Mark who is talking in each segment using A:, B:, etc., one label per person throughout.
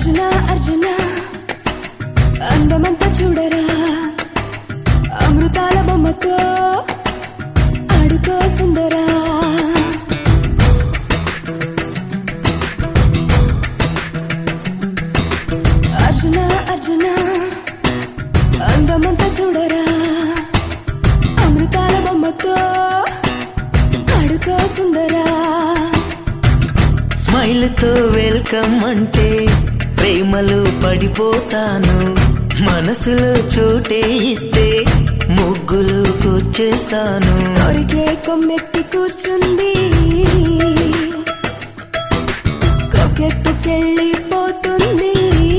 A: అర్జున అర్జున అందమంతా చూడరా అమృతాల బొమ్మతో ఆడుకో సుందరా అర్జున అర్జున అందమంతా చూడరా అమృతాల బొమ్మతో ఆడుకో సుందరా
B: స్మైల్ తో వెల్కమ్ అంటే ప్రేమలో పడిపోతాను మనసులో చోటే ఇస్తే ముగ్గులు కూర్చేస్తాను
A: కోరికే కొమ్మెక్కి కూర్చుంది కొకెత్తుకెళ్ళిపోతుంది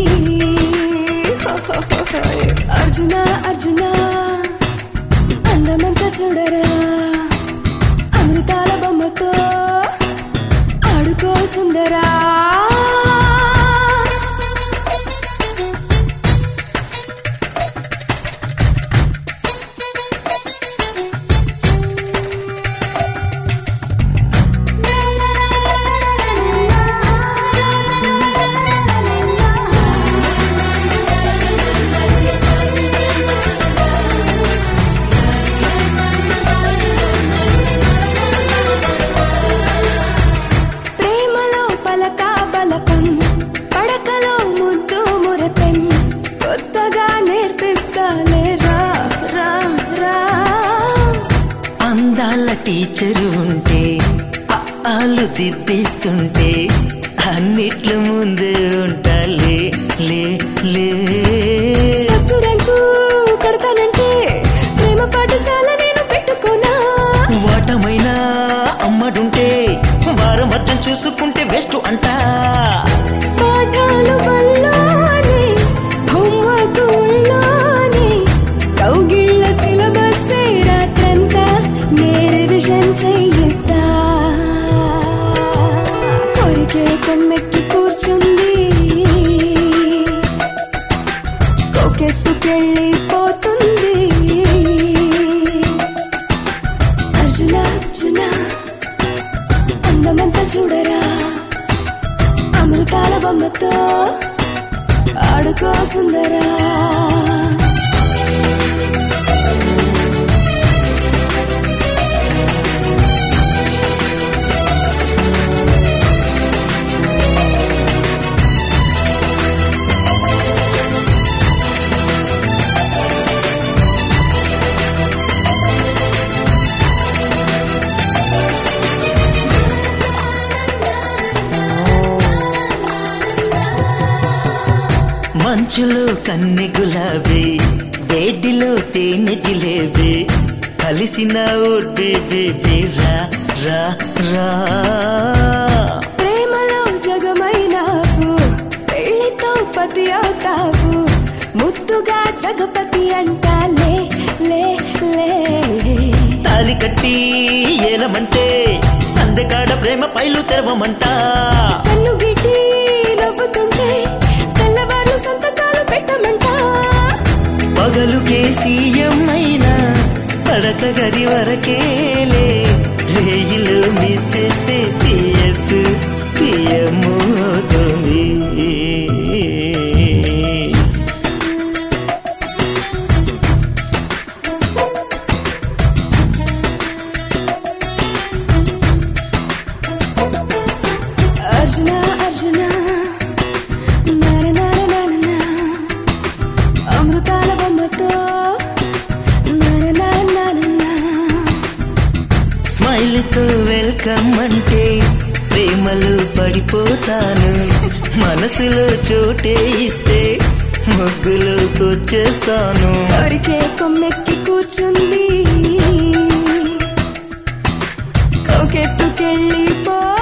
A: అర్జున అర్జున అందమంతా చూడరా అమృతాల బొమ్మతో ఆడుకో సుందరా ప్రేమలో పలక బలపం పడకలో ముద్దు మురపెం కొత్తగా నేర్పిస్తాలే రా రా రా
B: అందాల టీచరు ఉంటే ఆలు దిద్దిస్తుంటే అన్నిట్ల ముందు ఉంటా లే లే లే
A: ఫస్ట్ ర్యాంకు కొడతానంటే ప్రేమ పాఠశాల నేను పెట్టుకోనా
B: వాటమైనా అమ్మడుంటే వారం అర్థం చూసుకుంటే బెస్ట్ అంటా
A: పాఠాలు బళ్ళోనే హోంవర్క్ ఉళ్ళోనే కౌగిళ్ళ సిలబస్ రాత్రంతా నే రివిజన్ చేయిస్తా కోరికే కొమ్మెక్కి కూర్చుంది కోకెత్తుకెళ్ళిపోతుంది అర్జున అర్జున అందమంతా చూడరా అమృతాల బొమ్మతో ఆడుకో సుందరా
B: మంచులో కన్నె గులాబీ వేడిలో తేనె జిలేబీ కలిసిన ఓ బేబీ రా రా రా
A: ప్రేమలో జగమైనావు పెళ్లితో పతి అవుతావు ముద్దుగా జగపతి అంటాలే లే లే
B: తాలి కట్టి ఏలమంటే సందెకాడ ప్రేమ పైలు తెరవమంట
A: కన్ను గిట్టి నవ్వుతుంటే తెల్లవారు సంతకాలు పెట్టమంటా
B: పగలు కేసీఎం అయినా పడక గది వరకేలే రేయిలో మిస్సెస్ పిఎస్ పిఎం అవుతుంది
A: అర్జున అర్జున నర నర నర నా. అమృతాల బొమ్మతో నర నర నర నా.
B: స్మైల్ తో వెల్కమ్ అంటే ప్రేమలో పడిపోతాను మనసులో చోటే ఇస్తే ముగ్గులోకి వచ్చేస్తాను
A: కోరికే కొమ్మెక్కి కూర్చుంది కోకెత్తుకెళ్ళిపో